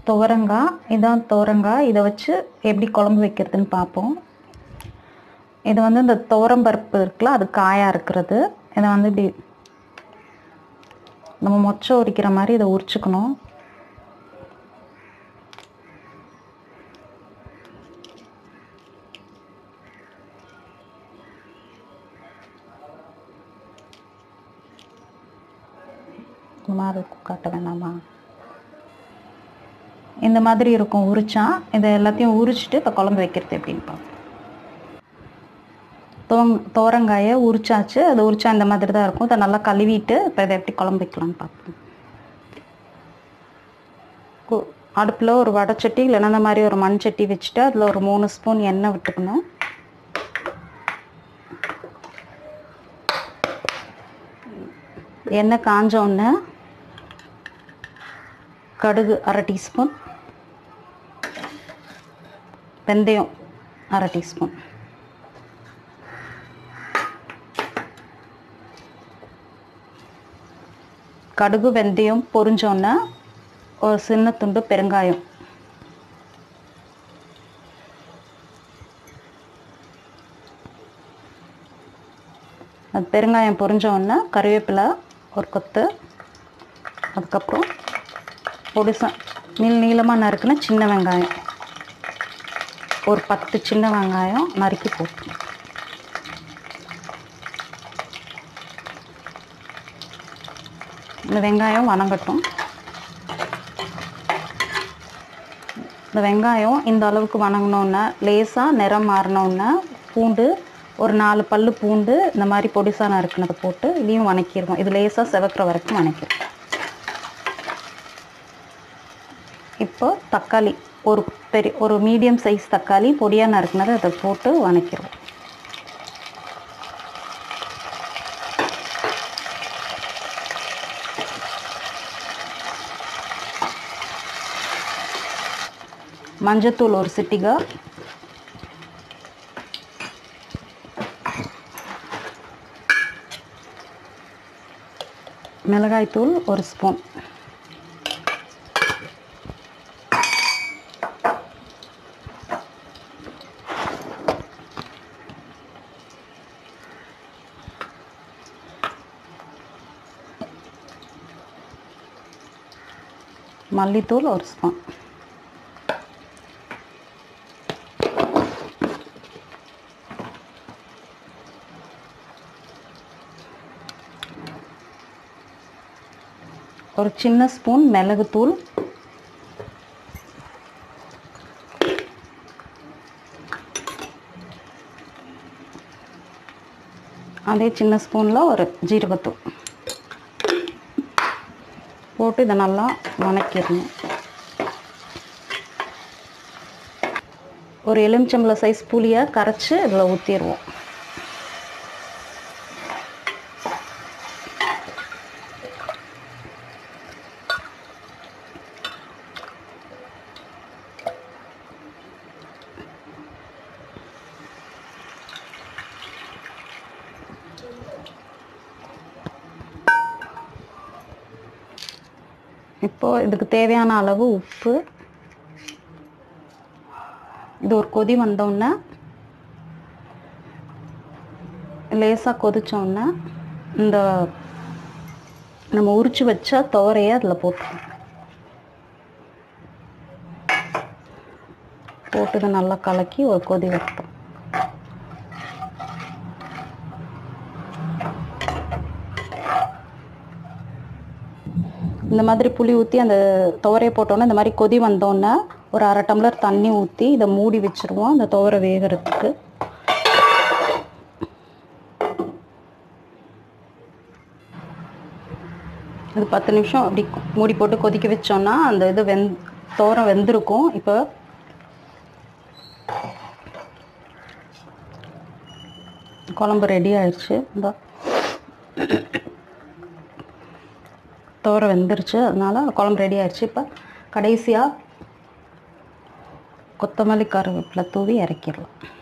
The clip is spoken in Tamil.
துவரங்காய் இதான் துவரங்காய் இதை வச்சு எப்படி குழம்பு வைக்கிறதுன்னு பார்ப்போம் இது வந்து இந்த துவரம் பருப்பு இருக்குல்ல அது காயாக இருக்கிறது இதை வந்து இப்படி நம்ம மொச்சை உரிக்கிற மாதிரி இதை உரிச்சுக்கணும் இந்த மாதிரி காட்ட வேணாமா இந்த மாதிரி இருக்கும் உரிச்சா இதை எல்லாத்தையும் உரிச்சிட்டு இப்போ குழம்பு வைக்கிறது எப்படின்னு பார்ப்போம் தோங் தோரங்காயை உரிச்சாச்சு அது உரிச்சா இந்த மாதிரி தான் இருக்கும் இதை நல்லா கழுவிட்டு இப்போ இதை எப்படி குழம்பு வைக்கலாம்னு பார்ப்போம் கு- அடுப்பில் ஒரு வடைச்சட்டி இல்லைன்னா இந்த மாதிரி ஒரு மண் சட்டி வச்சுட்டு அதில் ஒரு மூணு ஸ்பூன் எண்ணெய் விட்டுக்கணும் எண்ணெய் காஞ்ச உடனே கடுகு அரை டீஸ்பூன் வெந்தயம் அரை டீஸ்பூன் கடுகு வெந்தயம் பொரிஞ்சோன்னே ஒரு சின்ன துண்டு பெருங்காயம் அது பெருங்காயம் பொரிஞ்ச உடனே கருவேப்பிலை ஒரு கொத்து அதுக்கப்புறம் பொடிசா நீள் நீளமாக நறுக்குன சின்ன வெங்காயம் ஒரு பத்து சின்ன வெங்காயம் நறுக்கி போட்டு இந்த வெங்காயம் வணங்கட்டும் இந்த வெங்காயம் இந்த அளவுக்கு வணங்கினோன்னே லேசாக நிறம் மாறினோன்னே பூண்டு ஒரு நாலு பல்லு பூண்டு இந்த மாதிரி பொடிசா நறுக்குனதை போட்டு இதையும் வணக்கிடுவோம் இது லேசாக செவக்கிற வரைக்கும் வணக்கிடுவோம் இப்போ தக்காளி ஒரு பெரிய ஒரு மீடியம் சைஸ் தக்காளி பொடியாக நறுக்குனதை அதை போட்டு வணக்கிடுவோம் மஞ்சத்தூள் ஒரு சிட்டிகா மிளகாய்த்தூள் ஒரு ஸ்பூன் மல்லித்தூள் ஒரு ஸ்பூன் ஒரு சின்ன ஸ்பூன் மிளகுத்தூள் அதே சின்ன ஸ்பூனில் ஒரு ஜீரகத்தூள் போட்டு இதை நல்லா வணக்கிடணும் ஒரு எலுமிச்சம்பழ சைஸ் புளியை கரைச்சி இதில் ஊற்றிடுவோம் இப்போ இதுக்கு தேவையான அளவு உப்பு இது ஒரு கொதி வந்தோடனே லேசாக கொதிச்சோடனே இந்த நம்ம உரிச்சு வச்ச துவரையை அதில் போட்டுருவோம் போட்டு இதை நல்லா கலக்கி ஒரு கொதி வைப்போம் இந்த மாதிரி புளி ஊற்றி அந்த துவரையை போட்டோன்னே இந்த மாதிரி கொதி வந்தோன்னே ஒரு அரை டம்ளர் தண்ணி ஊற்றி இதை மூடி வச்சுருவோம் அந்த துவரை வேகிறதுக்கு இது பத்து நிமிஷம் அப்படி மூடி போட்டு கொதிக்க வச்சோன்னா அந்த இது வெந் துவரம் வெந்திருக்கும் இப்போ குழம்பு ரெடி ஆயிடுச்சு இந்த துவரை வெந்துருச்சு அதனால குழம்பு ரெடி ஆயிடுச்சு இப்போ கடைசியாக கொத்தமல்லி கருவேப்பிலை தூவி இறக்கிடலாம்